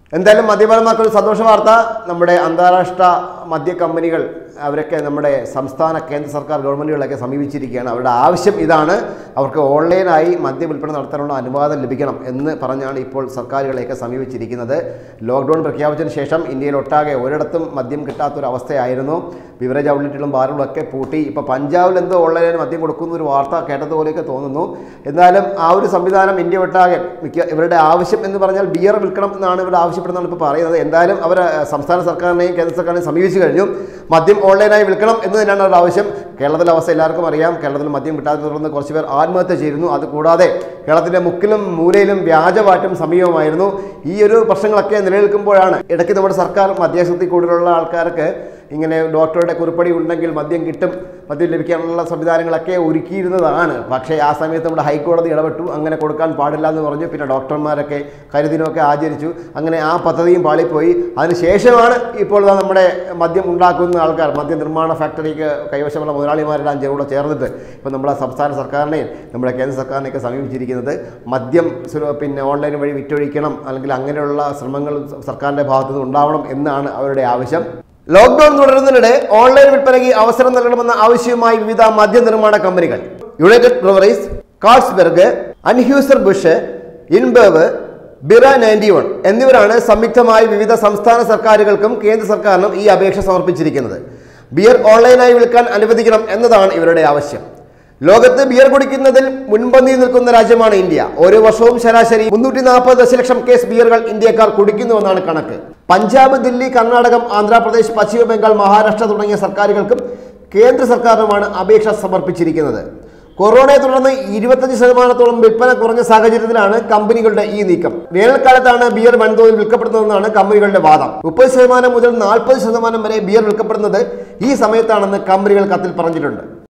എന്തായാലും മദ്യപാനമാർക്ക് ഒരു സന്തോഷ വാർത്ത നമ്മുടെ അന്താരാഷ്ട്ര മദ്യ കമ്പനികൾ അവരൊക്കെ നമ്മുടെ സംസ്ഥാന കേന്ദ്ര സർക്കാർ ഗവൺമെൻറ്റുകളൊക്കെ സമീപിച്ചിരിക്കുകയാണ് അവരുടെ ആവശ്യം ഇതാണ് അവർക്ക് ഓൺലൈനായി മദ്യ വിൽപ്പന നടത്താനുള്ള അനുവാദം ലഭിക്കണം എന്ന് പറഞ്ഞാണ് ഇപ്പോൾ സർക്കാരുകളെയൊക്കെ സമീപിച്ചിരിക്കുന്നത് ലോക്ക്ഡൗൺ പ്രഖ്യാപിച്ചതിന് ശേഷം ഇന്ത്യയിൽ ഒട്ടാകെ ഒരിടത്തും മദ്യം കിട്ടാത്തൊരവസ്ഥയായിരുന്നു ബിവറേജ് ഔട്ട്ലെറ്റുകളും ബാറുകളും ഒക്കെ പൂട്ടി ഇപ്പോൾ പഞ്ചാബിൽ എന്തോ ഓൺലൈനിൽ മദ്യം കൊടുക്കുന്ന ഒരു വാർത്ത കേട്ടതുപോലെയൊക്കെ തോന്നുന്നു എന്നാലും ആ ഒരു സംവിധാനം ഇന്ത്യ ഒട്ടാകെ മിക്ക ഇവരുടെ ആവശ്യം എന്ന് പറഞ്ഞാൽ ബിയർ വിൽക്കണം എന്നാണ് ഇവരുടെ ആവശ്യപ്പെടുന്നതാണ് ഇപ്പോൾ പറയുന്നത് എന്തായാലും അവർ സംസ്ഥാന സർക്കാരിനെയും കേന്ദ്ര സർക്കാരിനെയും സമീപിച്ചു കഴിഞ്ഞു മദ്യം ഓൺലൈനായി വിൽക്കണം എന്ന് തന്നെയാണ് അവരുടെ ആവശ്യം കേരളത്തിലെ അവസ്ഥ എല്ലാവർക്കും അറിയാം കേരളത്തിൽ മദ്യം കിട്ടാതെ തുടർന്ന് കുറച്ച് പേർ ആത്മഹത്യ ചെയ്തിരുന്നു അതുകൂടാതെ കേരളത്തിൻ്റെ മുക്കിലും മൂലയിലും വ്യാജവാറ്റും സമീപമായിരുന്നു ഈ ഒരു പ്രശ്നങ്ങളൊക്കെ നിലനിൽക്കുമ്പോഴാണ് ഇടയ്ക്ക് നമ്മുടെ സർക്കാർ മദ്യാസക്തി കൂടുതലുള്ള ആൾക്കാർക്ക് ഇങ്ങനെ ഡോക്ടറുടെ കുറിപ്പടി ഉണ്ടെങ്കിൽ മദ്യം കിട്ടും മദ്യം ലഭിക്കാനുള്ള സംവിധാനങ്ങളൊക്കെ ഒരുക്കിയിരുന്നതാണ് പക്ഷേ ആ സമയത്ത് നമ്മുടെ ഹൈക്കോടതി ഇടപെട്ടു അങ്ങനെ കൊടുക്കാൻ പാടില്ല എന്ന് പറഞ്ഞു പിന്നെ ഡോക്ടർമാരൊക്കെ കരിദിനമൊക്കെ ആചരിച്ചു അങ്ങനെ ആ പദ്ധതിയും പാളിപ്പോയി അതിനുശേഷമാണ് ഇപ്പോൾ ദാ നമ്മുടെ മദ്യം ഉണ്ടാക്കുന്ന ആൾക്കാർ മദ്യ നിർമ്മാണ ഫാക്ടറിക്ക് കൈവശമുള്ള മുതലാളിമാരെല്ലാം കൂടെ ചേർന്നിട്ട് ഇപ്പോൾ നമ്മുടെ സംസ്ഥാന സർക്കാരിനെയും നമ്മുടെ കേന്ദ്ര സർക്കാരിനെയൊക്കെ സമീപിച്ചിരിക്കുന്നത് മദ്യം സുല- പിന്നെ ഓൺലൈൻ വഴി വിറ്റൊഴിക്കണം അല്ലെങ്കിൽ അങ്ങനെയുള്ള ശ്രമങ്ങൾ സർക്കാരിൻ്റെ ഭാഗത്തു നിന്ന് ഉണ്ടാവണം എന്നാണ് അവരുടെ ആവശ്യം ലോക്ക്ഡൌൺ തുടരുന്നതിനിടെ ഓൺലൈൻ വിൽപ്പനയ്ക്ക് അവസരം നൽകണമെന്ന ആവശ്യവുമായി വിവിധ മദ്യനിർമ്മാണ കമ്പനികൾ United Breweries Carlsberg Anheuser Busch InBev Bira ninety one എന്നിവരാണ് സംയുക്തമായി വിവിധ സംസ്ഥാന സർക്കാരുകൾക്കും കേന്ദ്ര സർക്കാരിനും ഈ അപേക്ഷ സമർപ്പിച്ചിരിക്കുന്നത് ബിയർ ഓൺലൈനായി വിൽക്കാൻ അനുവദിക്കണം എന്നതാണ് ഇവരുടെ ആവശ്യം ലോകത്ത് ബിയർ കുടിക്കുന്നതിൽ മുൻപന്തിയിൽ നിൽക്കുന്ന രാജ്യമാണ് ഇന്ത്യ ഓരോ വർഷവും ശരാശരി മുന്നൂറ്റി നാൽപ്പത് ദശലക്ഷം കേസ് ബിയറുകൾ ഇന്ത്യക്കാർ കുടിക്കുന്നുവെന്നാണ് കണക്ക് പഞ്ചാബ് ദില്ലി കർണാടകം ആന്ധ്രാപ്രദേശ് പശ്ചിമ ബംഗാൾ മഹാരാഷ്ട്ര തുടങ്ങിയ സർക്കാരുകൾക്കും കേന്ദ്ര സർക്കാരിനുമാണ് അപേക്ഷ സമർപ്പിച്ചിരിക്കുന്നത് കൊറോണയെ തുടർന്ന് ഇരുപത്തഞ്ച് ശതമാനത്തോളം വിൽപ്പന കുറഞ്ഞ സാഹചര്യത്തിലാണ് കമ്പനികളുടെ ഈ നീക്കം വേനൽക്കാലത്താണ് ബിയർ വൻതോതിൽ വിൽക്കപ്പെടുന്നതെന്നാണ് കമ്പനികളുടെ വാദം മുപ്പത് ശതമാനം മുതൽ നാൽപ്പത് ശതമാനം വരെ ബിയർ വിൽക്കപ്പെടുന്നത് ഈ സമയത്താണെന്ന് കമ്പനികൾ കത്തിൽ പറഞ്ഞിട്ടുണ്ട്